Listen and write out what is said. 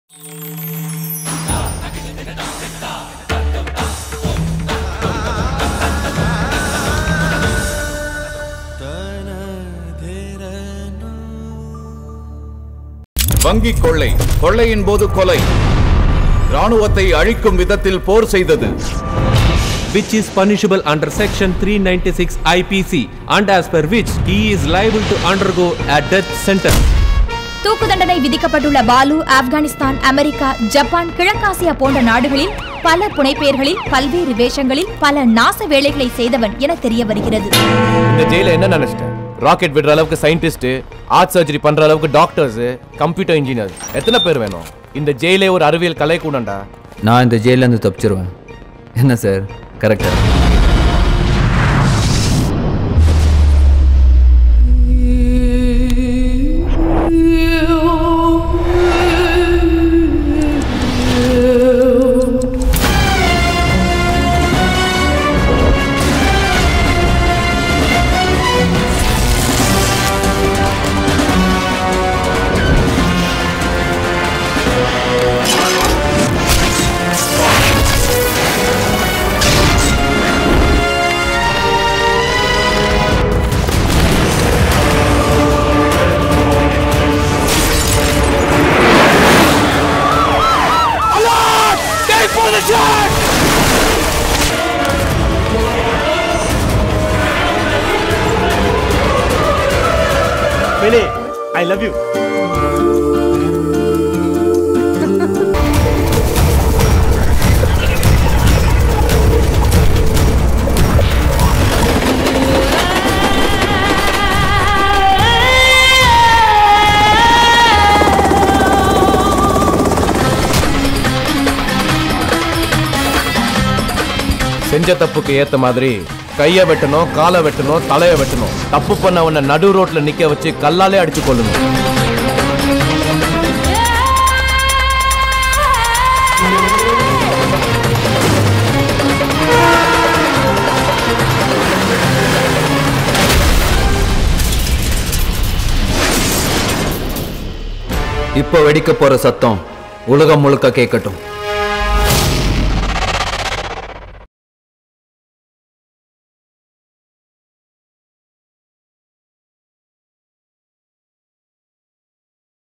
வங்கி கொள்ளை கொள்ளையின் போது கொலை ராணுவத்தை அழிக்கும் விதத்தில் போர் செய்தது which is punishable under section 396 IPC and as per which he is liable to undergo a death sentence. தூக்கு தண்டனை விதிக்கப்பட்டுள்ள பாலு ஆப்கானிஸ்தான் அமெரிக்கா ஜப்பான் கிழக்காசியா போன்ற நாடுகளில் பல புனைப்பெயர்களில் பல்வேறு வேஷங்களில் பல நாச வேலைகளை செய்தவன் என தெரிய வருகிறது இந்த ஜெயில என்ன நினைச்சிட்டேன் ராக்கெட் விடுற அளவுக்கு சயின்டிஸ்ட் ஆர்ட் சர்ஜரி பண்ற அளவுக்கு டாக்டர்ஸ் கம்ப்யூட்டர் இன்ஜினியர் எத்தனை பேர் வேணும் இந்த ஜெயிலே ஒரு அறிவியல் கலை கூடண்டா நான் இந்த ஜெயிலேருந்து தப்பிச்சிருவேன் என்ன சார் கரெக்டா Pele, I love you. செஞ்ச தப்புக்கு ஏத்த மாதிரி கைய வெட்டணும் காலை வெட்டணும் தலைய வெட்டணும் தப்பு பண்ணவன நடு ரோட்ல நிக்க வச்சு கல்லாலே அடிச்சு கொள்ளணும் இப்போ வெடிக்க போற சத்தம் உலகம் முழுக்க கேட்கட்டும்